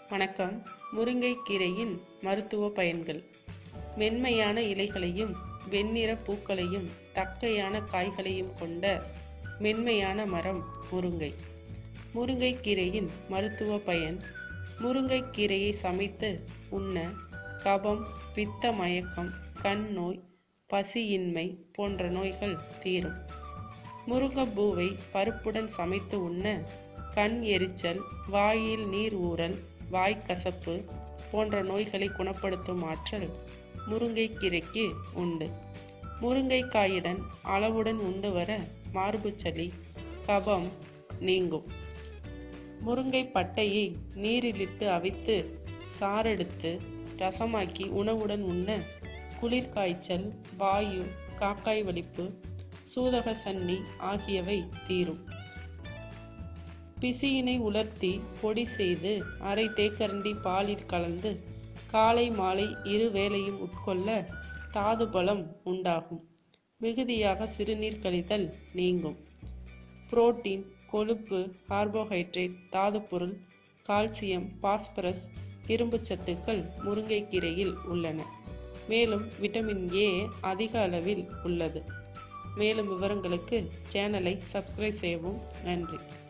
வணக்கம் முருங்கைக்கீரையின் மருத்துவ பயன்கள் மென்மையான இலைகளையும் வெண்ணிற பூக்களையும் தக்கையான காய்களையும் கொண்ட மென்மையான மரம் முருங்கை முருங்கைக்கீரையின் மருத்துவ பயன் முருங்கைக்கீரையை சமைத்து உண்ண கபம் பித்த மயக்கம் கண் நோய் பசியின்மை போன்ற நோய்கள் தீரும் முருங்கைப்பூவை பருப்புடன் சமைத்து உண்ண கண் எரிச்சல் வாயில் நீர் ஊறல் வாய்க்கசப்பு போன்ற நோய்களை குணப்படுத்தும் ஆற்றல் முருங்கைக்கீரைக்கு உண்டு முருங்கைக்காயுடன் அளவுடன் உண்டு வர மார்புச்சளி கபம் நீங்கும் முருங்கை பட்டையை நீரிலிட்டு அவித்து சாறெடுத்து ரசமாக்கி உணவுடன் உண்ண குளிர்காய்ச்சல் வாயு காக்காய் வலிப்பு சூதக சன்னி ஆகியவை தீரும் பிசியினை உலர்த்தி பொடி செய்து அரை தேக்கரண்டி பாலில் கலந்து காலை மாலை இரு வேளையும் உட்கொள்ள தாதுபலம் உண்டாகும் மிகுதியாக சிறுநீர் கழிதல் நீங்கும் புரோட்டீன் கொழுப்பு கார்போஹைட்ரேட் தாதுப்பொருள் கால்சியம் பாஸ்பரஸ் இரும்புச்சத்துக்கள் முருங்கைக்கீரையில் உள்ளன மேலும் விட்டமின் ஏ அதிக அளவில் உள்ளது மேலும் விவரங்களுக்கு சேனலை சப்ஸ்கிரைப் செய்யவும் நன்றி